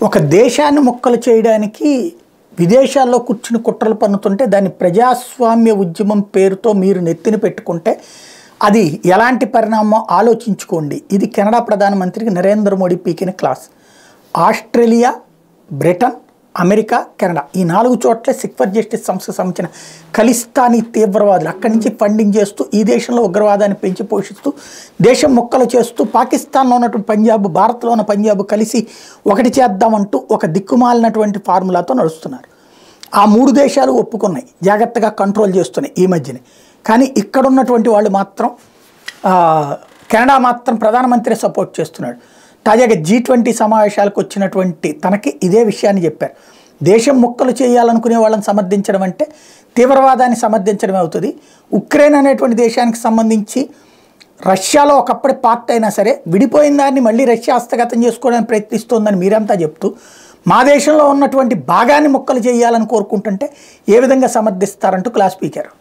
ఒక దేశాన్ని ముక్కలు చేయడానికి విదేశాల్లో కూర్చుని కుట్రలు పన్నుతుంటే దాన్ని ప్రజాస్వామ్య ఉద్యమం పేరుతో మీరు నెత్తిన పెట్టుకుంటే అది ఎలాంటి పరిణామం ఆలోచించుకోండి ఇది కెనడా ప్రధానమంత్రికి నరేంద్ర మోడీ పీకిన class Australia Britain America Canada ఈ నాలుగు చోట్ల సిక్ఫర్ జస్టిస్ సంస్థకు సంబంధించిన ఖలిస్తానీ తీవ్రవాదులు అక్కడి నుంచి ఫండింగ్ చేస్తూ ఈ దేశంలో ఉగ్రవాదాన్ని పెంచి పోషిస్తూ దేశం మొక్కలు చేస్తూ పాకిస్తాన్లో ఉన్నటువంటి పంజాబ్ భారత్లో ఉన్న పంజాబ్ కలిసి ఒకటి చేద్దామంటూ ఒక దిక్కుమాలినటువంటి ఫార్ములాతో నడుస్తున్నారు ఆ మూడు దేశాలు ఒప్పుకున్నాయి జాగ్రత్తగా కంట్రోల్ చేస్తున్నాయి ఈ మధ్యనే కానీ ఇక్కడ ఉన్నటువంటి వాళ్ళు మాత్రం ఆ, కెనడా మాత్రం ప్రధానమంత్రి సపోర్ట్ చేస్తున్నాడు తాజాగా జీ ట్వంటీ సమావేశాలకు వచ్చినటువంటి తనకి ఇదే విషయాన్ని చెప్పారు దేశం ముక్కలు చేయాలనుకునే వాళ్ళని సమర్థించడం అంటే తీవ్రవాదాన్ని సమర్థించడమే అవుతుంది ఉక్రెయిన్ అనేటువంటి దేశానికి సంబంధించి రష్యాలో ఒకప్పటి పార్ట్ అయినా సరే విడిపోయిన దాన్ని మళ్ళీ రష్యా హస్తగతం చేసుకోవడానికి ప్రయత్నిస్తోందని మీరంతా చెప్తూ మా దేశంలో ఉన్నటువంటి భాగాన్ని ముక్కలు చేయాలని కోరుకుంటుంటే ఏ విధంగా సమర్థిస్తారంటూ క్లాస్ స్పీకర్